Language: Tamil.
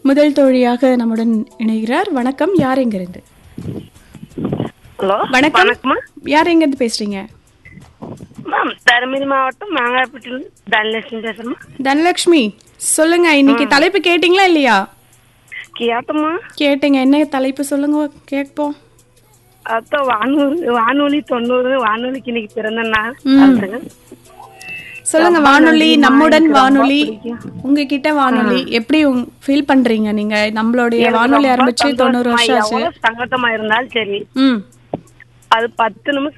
முதல் தோழியாக நம்முடன் இணைகிறார் வணக்கம் யார் எங்கிருந்து ஹலோ வணக்கம் வணக்கம்மா யார் எங்கிருந்து பேசுறீங்க மேம் தருமபுரி மாவட்டம் மாங்காய்பட்டியில் தனலட்சுமி பேசுகிறேம்மா தனலட்சுமி சொல்லுங்க இன்னைக்கு தலைப்பு கேட்டிங்களா இல்லையா கேட்டம்மா கேட்டீங்க என்ன தலைப்பு சொல்லுங்க கேட்போம் அதான் வானூர் வானொலி தொண்ணூறு வானொலிக்கு இன்னைக்கு பிறந்த நாள் ம். அதுங்க. சொல்லுங்க ரொம்ப வானொலி நன்றிம்மா, நம்முடன் எனக்கு ரொம்ப வானொலி பிடிக்கும். உங்ககிட்ட வானொலி எப்படி ஃபீல் பண்றீங்க நீங்க நம்மளுடைய எனக்கு வானொலி ரொம்ப ஆரம்பிச்சு தொண்ணூறு சந்தோஷமா, வருஷம் ஆச்சு எவ்வளவு சங்கடமா இருந்தாலும் சரி ம் அது பத்து நிமிஷம்